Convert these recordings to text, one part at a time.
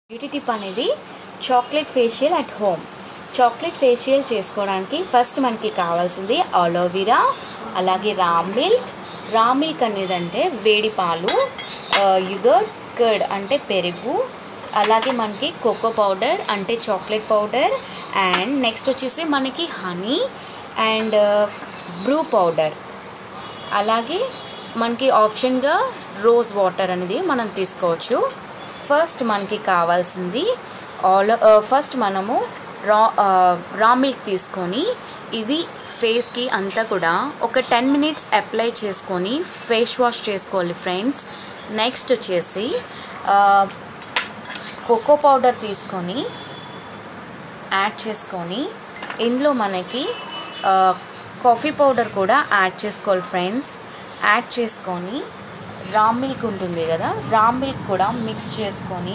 beauty tip అనేది chocolate facial at home chocolate facial చేసుకోవడానికి first మనకి కావాల్సింది అలోవెరా అలాగే రా మిల్క్ రా మిల్క్ అనేది అంటే వేడి పాలు యుగర్ట్ కర్డ్ అంటే పెరుగు అలాగే మనకి కోకో పౌడర్ అంటే చాక్లెట్ పౌడర్ అండ్ నెక్స్ట్ వచ్చేసి మనకి హనీ అండ్ బ్రూ పౌడర్ అలాగే మనకి ఆప్షన్గా రోజ్ వాటర్ అనేది మనం తీసుకోవచ్చు ఫస్ట్ మనకి కావాల్సింది ఆల్ ఫస్ట్ మనము రా రా మిల్క్ తీసుకొని ఇది ఫేస్కి అంతా కూడా ఒక టెన్ మినిట్స్ అప్లై చేసుకొని ఫేస్ వాష్ చేసుకోవాలి ఫ్రెండ్స్ నెక్స్ట్ వచ్చేసి కోకో పౌడర్ తీసుకొని యాడ్ చేసుకొని ఇందులో మనకి కాఫీ పౌడర్ కూడా యాడ్ చేసుకోవాలి ఫ్రెండ్స్ యాడ్ చేసుకొని రా మిల్క్ ఉంటుంది కదా రా మిల్క్ కూడా మిక్స్ చేసుకొని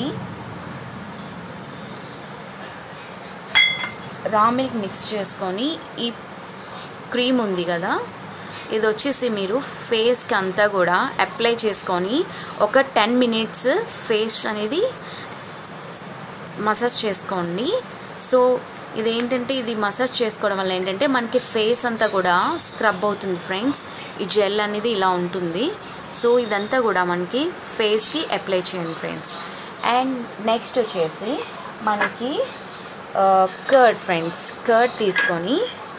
రా మిల్క్ మిక్స్ చేసుకొని ఈ క్రీమ్ ఉంది కదా ఇది వచ్చేసి మీరు ఫేస్కి అంతా కూడా అప్లై చేసుకొని ఒక టెన్ మినిట్స్ ఫేస్ అనేది మసాజ్ చేసుకోండి సో ఇదేంటంటే ఇది మసాజ్ చేసుకోవడం వల్ల ఏంటంటే మనకి ఫేస్ అంతా కూడా స్క్రబ్ అవుతుంది ఫ్రెండ్స్ ఈ జెల్ అనేది ఇలా ఉంటుంది సో ఇదంతా కూడా మనకి ఫేస్కి అప్లై చేయండి ఫ్రెండ్స్ అండ్ నెక్స్ట్ వచ్చేసి మనకి కర్డ్ ఫ్రెండ్స్ కర్డ్ తీసుకొని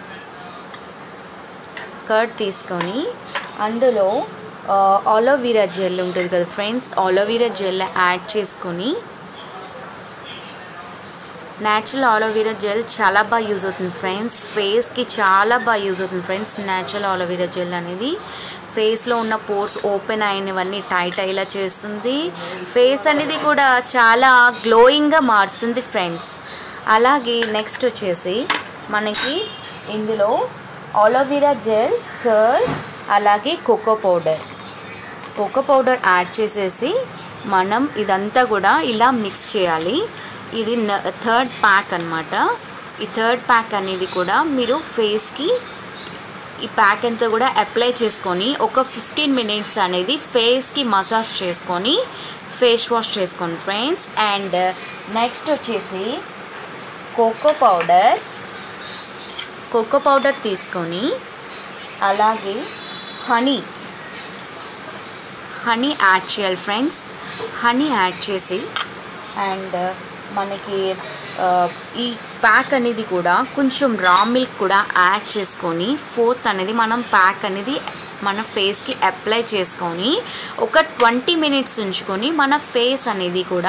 కర్డ్ తీసుకొని అందులో ఆలోవీరా జెల్ ఉంటుంది కదా ఫ్రెండ్స్ ఆలోవీరా జెల్ యాడ్ చేసుకొని న్యాచురల్ ఆలోవీరా జెల్ చాలా బాగా యూజ్ అవుతుంది ఫ్రెండ్స్ ఫేస్కి చాలా బాగా యూజ్ అవుతుంది ఫ్రెండ్స్ న్యాచురల్ ఆలోవీరా జెల్ అనేది ఫేస్లో ఉన్న పోర్స్ ఓపెన్ అయినవన్నీ టైట్ అయ్యేలా చేస్తుంది ఫేస్ అనేది కూడా చాలా గ్లోయింగ్గా మారుస్తుంది ఫ్రెండ్స్ అలాగే నెక్స్ట్ వచ్చేసి మనకి ఇందులో ఆలోవీరా జెల్ కర్డ్ అలాగే cocoa powder cocoa powder add చేసేసి మనం ఇదంతా కూడా ఇలా మిక్స్ చేయాలి ఇది థర్డ్ ప్యాక్ అనమాట ఈ థర్డ్ ప్యాక్ అనేది కూడా మీరు ఫేస్కి ఈ ప్యాక్ అంతా కూడా అప్లై చేసుకొని ఒక ఫిఫ్టీన్ మినిట్స్ అనేది ఫేస్కి మసాజ్ చేసుకొని ఫేస్ వాష్ చేసుకోండి ఫ్రెండ్స్ అండ్ నెక్స్ట్ వచ్చేసి కోకో పౌడర్ కోకో పౌడర్ తీసుకొని అలాగే హనీ హనీ యాడ్ చేయాలి ఫ్రెండ్స్ హనీ యాడ్ చేసి అండ్ మనకి ఈ ప్యాక్ అనేది కూడా కొంచెం రా మిల్క్ కూడా యాడ్ చేసుకొని ఫోర్త్ అనేది మనం ప్యాక్ అనేది మన ఫేస్కి అప్లై చేసుకొని ఒక ట్వంటీ మినిట్స్ ఉంచుకొని మన ఫేస్ అనేది కూడా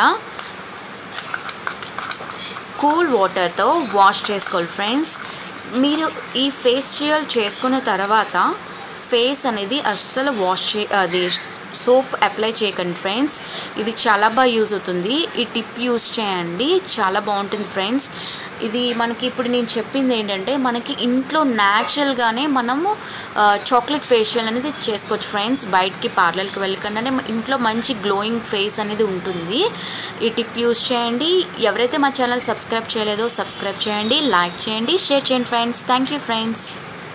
కూల్ వాటర్తో వాష్ చేసుకోవాలి ఫ్రెండ్స్ మీరు ఈ ఫేషియల్ చేసుకున్న తర్వాత ఫేస్ అనేది అస్సలు వాష్ చే అది సోప్ అప్లై చేయకండి ఫ్రెండ్స్ ఇది చాలా బాగా యూజ్ అవుతుంది ఈ టిప్ యూజ్ చేయండి చాలా బాగుంటుంది ఫ్రెండ్స్ ఇది మనకి ఇప్పుడు నేను చెప్పింది ఏంటంటే మనకి ఇంట్లో న్యాచురల్గానే మనము చాక్లెట్ ఫేషియల్ అనేది చేసుకోవచ్చు ఫ్రెండ్స్ బయటికి పార్లర్కి వెళ్ళకుండానే ఇంట్లో మంచి గ్లోయింగ్ ఫేస్ అనేది ఉంటుంది ఈ టిప్ యూజ్ చేయండి ఎవరైతే మా ఛానల్ సబ్స్క్రైబ్ చేయలేదో సబ్స్క్రైబ్ చేయండి లైక్ చేయండి షేర్ చేయండి ఫ్రెండ్స్ థ్యాంక్ యూ ఫ్రెండ్స్